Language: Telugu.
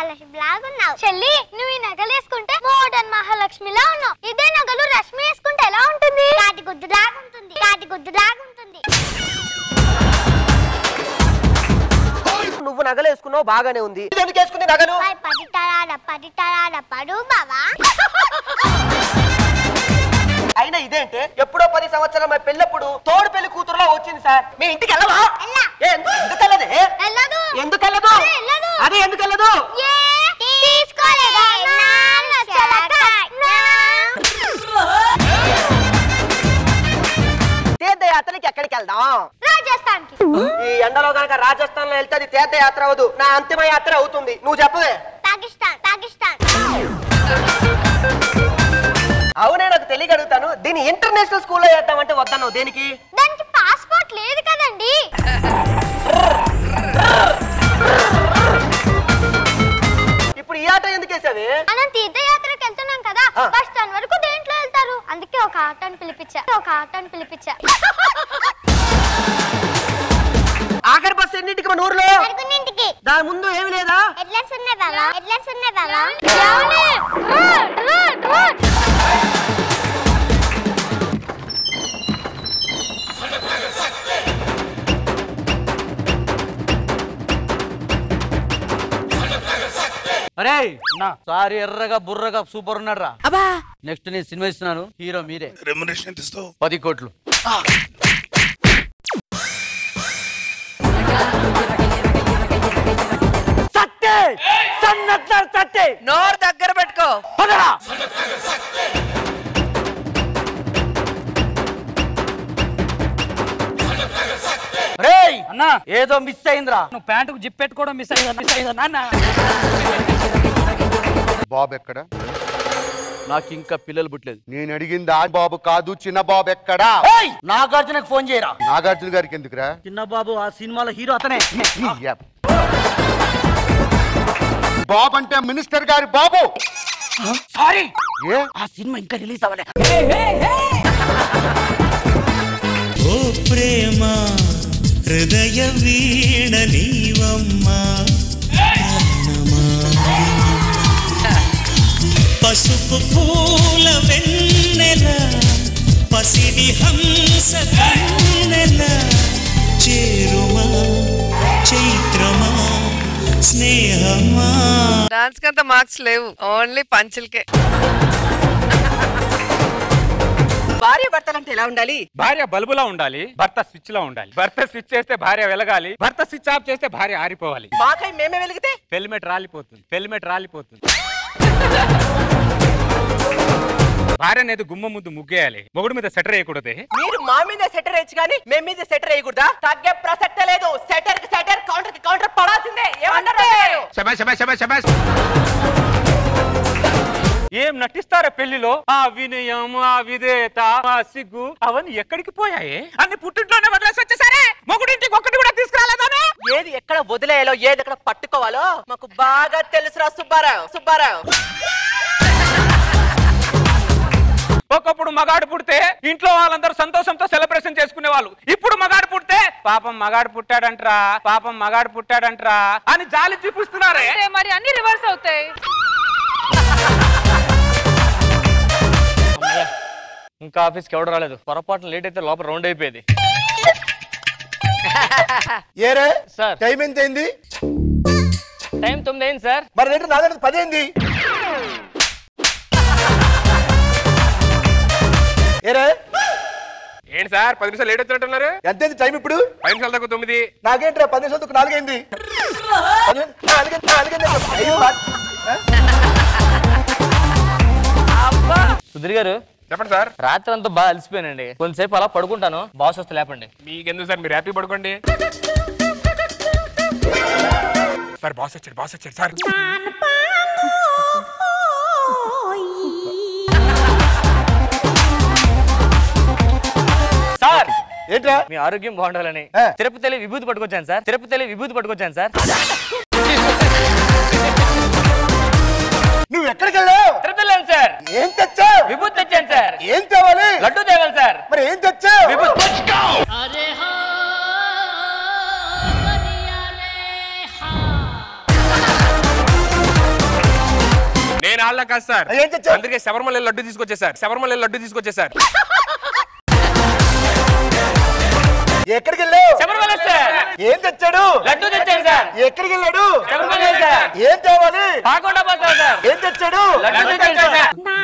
మహాలక్ష్మి లాగున్నావు చెల్లి నువ్వు ఈ నగలు వేసుకుంటే మోడర్న్ మహాలక్ష్మిలా ఉన్నావు ఇదే నగలు రష్మి వేసుకుంటే ఎలా ఉంటుంది కాటి గుద్దు లాగుంటుంది కాటి గుద్దు లాగుంటుంది నువ్వు నగలు వేసుకున్నావు బాగానే ఉంది ఇది ఎందుకు వేసుకుంది నగలు పై పది తరాల పది తరాల పడు బావా అయినా ఇదేంటే ఎప్పుడో పది సంవత్సరాల మా పెళ్ళప్పుడు తోడు పెళ్లి కూతురులో వచ్చింది సార్ మీ ఇంటికి వెళ్ళవా వెళ్ళా. ఏ, ఎందు- ఎందుకు వెళ్ళదే వెళ్ళదు ఎందుకు వెళ్ళదు అదే వెళ్ళదు. అదే ఎందుకు వెళ్ళదు ఏ తీసుకోలేదా నాన్న చలక తీర్థయాత్రకి ఎక్కడికి వెళ్దాం రాజస్థాన్కి ఈ ఎండలో గనక రాజస్థాన్ లో వెళ్తే అది తీర్థయాత్ర అవదు నా అంతిమ యాత్ర అవుతుంది నువ్వు చెప్పవే పాకిస్తాన్ పాకిస్తాన్ అవునే నాకు తెలియక అడుగుతాను దీన్ని ఇంటర్నేషనల్ స్కూల్లో చేద్దామంటే వద్దను దేనికి దానికి పాస్పోర్ట్ లేదు కదండి ఇప్పుడు ఈ ఆట ఎందుకు వేసావే మనం తీర్థయాత్రకు వెళ్తున్నాం కదా ఆ. బస్ స్టాండ్ వరకు దేంట్లో వెళ్తారు అందుకే ఒక ఆటోని పిలిపించా ఒక ఆటోని పిలిపించా ఆఖరి బస్సు ఎన్నింటికి మన ఊర్లో అడుగునింటికి దాని ముందు ఏమి లేదా ఎడ్లర్స్ ఉన్నాయి బాబా ఎడ్లర్స్ ఉన్నాయి బాబా అరే సారీ ఎర్రగా బుర్రగా సూపర్ ఉన్నాడు రా నెక్స్ట్ నేను సినిమా ఇస్తున్నాను హీరో మీరే రెమ్యునరేషన్ ఎంత ఇస్తావు పది కోట్లు సత్తే సన్నత్త సత్తే నోరు దగ్గర పెట్టుకో పదరా రేయ్ అన్నా ఏదో మిస్ అయిందిరా నువ్వు ప్యాంటుకు జిప్ పెట్టుకోవడం మిస్ అయ్యిందా మిస్ అయ్యిందా నాన్న బాబు ఎక్కడ నాకు ఇంకా పిల్లలు పుట్టలేదు నేను అడిగింది ఆ బాబు కాదు చిన్న బాబు ఎక్కడా ఏయ్ నాగార్జునకు ఫోన్ చేయరా నాగార్జున గారికి ఎందుకురా చిన్న బాబు ఆ సినిమాలో హీరో అతనే ఈ యాప్. బాబు అంటే మినిస్టర్ గారి బాబు సారీ ఏ ఆ సినిమా ఇంకా రిలీజ్ అవ్వలే ఓ ప్రేమ హృదయ వీణ నీవమ్మా పసుపు పూల వెన్నెల పసిడి హంస కన్నెల చేరుమా చైత్రమా స్నేహమా డాన్స్ కంత మార్క్స్ లేవు ఓన్లీ పంచులకే భార్య భర్తలంటే ఎలా ఉండాలి భార్య బల్బులా ఉండాలి భర్త స్విచ్ లా ఉండాలి భర్త స్విచ్ చేస్తే భార్య వెలగాలి భర్త స్విచ్ ఆఫ్ చేస్తే భార్య ఆరిపోవాలి మాకై మేమే వెలిగితే హెల్మెట్ రాలిపోతుంది హెల్మెట్ రాలిపోతుంది భార్య అనేది గుమ్మ ముద్దు ముగ్గేయాలి మొగుడు మీద సెటర్ వేయకూడదే మీరు మా మీద సెటర్ వేయచ్చు కానీ మేము మీద సెటర్ వేయకూడదా తగ్గే ప్రసక్తే లేదు సెటర్ కి సెటర్ కౌంటర్ కి కౌంటర్ పడాల్సిందే ఏమన్నారు మీరు? ఏం నటిస్తారా పెళ్లిలో ఆ వినయం ఆ విధేయత ఆ సిగ్గు అవన్నీ ఎక్కడికి పోయాయి అన్ని పుట్టింట్లోనే వదిలేసి వచ్చేసరే మొగుడింటికి ఒక్కటి కూడా తీసుకురాలేదాను ఏది ఎక్కడ వదిలేయాలో ఏది ఎక్కడ పట్టుకోవాలో మాకు బాగా తెలుసురా సుబ్బారావు సుబ్బారావు ఒకప్పుడు మగాడు పుడితే ఇంట్లో వాళ్ళందరూ సంతోషంతో సెలబ్రేషన్ చేసుకునే వాళ్ళు ఇప్పుడు మగాడు పుడితే పాపం మగాడు పుట్టాడంట్రా పాపం మగాడు పుట్టాడంట్రా అని జాలి చూపిస్తున్నారే మరి అన్ని రివర్స్ అవుతాయి ఇంకా ఆఫీస్కి ఎవడు రాలేదు పొరపాటు లేట్ అయితే లోపల రౌండ్ అయిపోయేది ఏరే సార్ టైం ఎంత అయింది టైం తొమ్మిది అయింది సార్ మరి రేటు నాగంటే పది అయింది ఏరే ఏంటి సార్ పది నిమిషాలు లేట్ వచ్చినట్టున్నారు ఎంత అయింది టైం ఇప్పుడు పది నిమిషాల దాకా తొమ్మిది నాకేంట్రా పది నిమిషాలు నాలుగైంది పది- నాలుగైంది, నాలుగైంది. అయ్యో, సుధీర్ గారు చెప్పండి సార్ రాత్రి అంతా బాగా అలసిపోయానండి కొంతసేపు అలా పడుకుంటాను బాస్ వస్తే లేపండి మీకెందుకు సార్ మీరు హ్యాపీ పడుకోండి సార్ బాస్ వచ్చాడు బాస్ వచ్చాడు సార్ సార్ ఏంట్రా మీ ఆరోగ్యం బాగుండాలని ఆ. తిరుపతిలో విభూతి పట్టుకొచ్చాను సార్ తిరుపతిలో విభూతి పట్టుకొచ్చాను సార్ నువ్వు ఎక్కడికి వెళ్ళావు తిరుపతిలో సార్ ఏం తెచ్చావు విభూతి తెచ్చాను సార్ ఏం తేవాలి లడ్డు తేవాలి సార్ మరి ఏం తెచ్చావు విభూతి ఆళ్ళ కాదు సార్ ఏం తెచ్చావు? అందుకే శబరిమల లడ్డు తీసుకొచ్చేసారు శబరిమల లడ్డు తీసుకొచ్చేసారు ఎక్కడికి వెళ్ళావు శబరిమల సార్ ఏం తెచ్చాడు లడ్డు తెచ్చాను సార్ ఎక్కడికి వెళ్ళాడు శబరిమల సార్ ఏం తేవాలి పాకుండా పోతాను సార్ ఏం తెచ్చాడు లడ్డు తెచ్చాను సార్